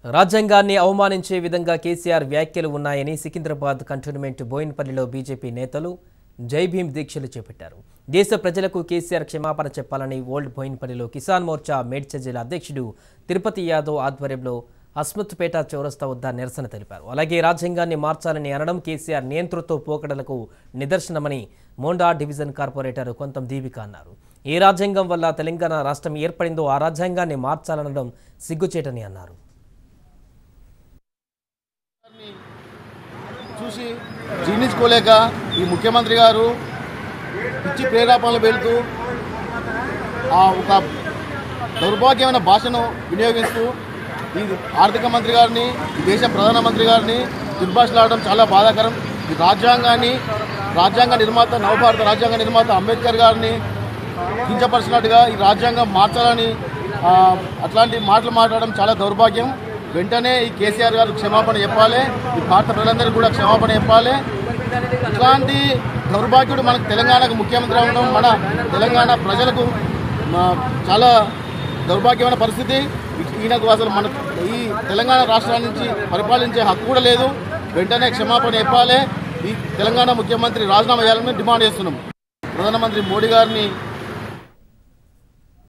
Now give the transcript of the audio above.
రాజ్యాంగాన్ని అవమానించే విధంగా కేసీఆర్ వ్యాఖ్యలు ఉన్నాయని సికింద్రాబాద్ కంటోన్మెంట్ బోయిన్పల్లిలో బీజేపీ నేతలు జై భీమ్ దీక్షలు చేపట్టారు దేశ ప్రజలకు కేసీఆర్ క్షమాపణ చెప్పాలని ఓల్డ్ బోయిన్పల్లిలో కిసాన్ మోర్చా మేడ్చ జిల్లా అధ్యక్షుడు తిరుపతి యాదవ్ ఆధ్వర్యంలో అస్మత్పేట చౌరస్తా వద్ద నిరసన తెలిపారు అలాగే రాజ్యాంగాన్ని మార్చాలని అనడం కేసీఆర్ నియంతృత్వ పోకడలకు నిదర్శనమని మోండా డివిజన్ కార్పొరేటర్ కొంతం దీపిక అన్నారు ఏ రాజ్యాంగం వల్ల తెలంగాణ రాష్ట్రం ఏర్పడిందో ఆ రాజ్యాంగాన్ని మార్చాలనడం సిగ్గుచేటని అన్నారు చూసి జీర్ణించుకోలేక ఈ ముఖ్యమంత్రి గారు పిచ్చి ప్రేరేపణలు వెళ్తూ ఆ ఒక దౌర్భాగ్యమైన భాషను వినియోగిస్తూ ఈ ఆర్థిక మంత్రి గారిని ఈ దేశ ప్రధానమంత్రి గారిని దుర్భాషలాడడం చాలా బాధాకరం ఈ రాజ్యాంగాన్ని రాజ్యాంగ నిర్మాత నవభారత రాజ్యాంగ నిర్మాత అంబేద్కర్ గారిని కించపరిచినట్టుగా ఈ రాజ్యాంగం మార్చాలని ఆ, అట్లాంటి మాటలు మాట్లాడడం చాలా దౌర్భాగ్యం వెంటనే ఈ కేసీఆర్ గారు క్షమాపణ చెప్పాలి ఈ భారత ప్రజలందరికీ కూడా క్షమాపణ చెప్పాలి ఇట్లాంటి దౌర్భాగ్యుడు మనకు తెలంగాణకు ముఖ్యమంత్రి అవడం మన తెలంగాణ ప్రజలకు మా, చాలా దౌర్భాగ్యమైన పరిస్థితి ఈయనకు అసలు మన ఈ తెలంగాణ రాష్ట్రాన్ని నుంచి పరిపాలించే హక్కు కూడా లేదు వెంటనే క్షమాపణ చెప్పాలి ఈ తెలంగాణ ముఖ్యమంత్రి రాజీనామా చేయాలని డిమాండ్ చేస్తున్నాం ప్రధానమంత్రి మోడీ గారిని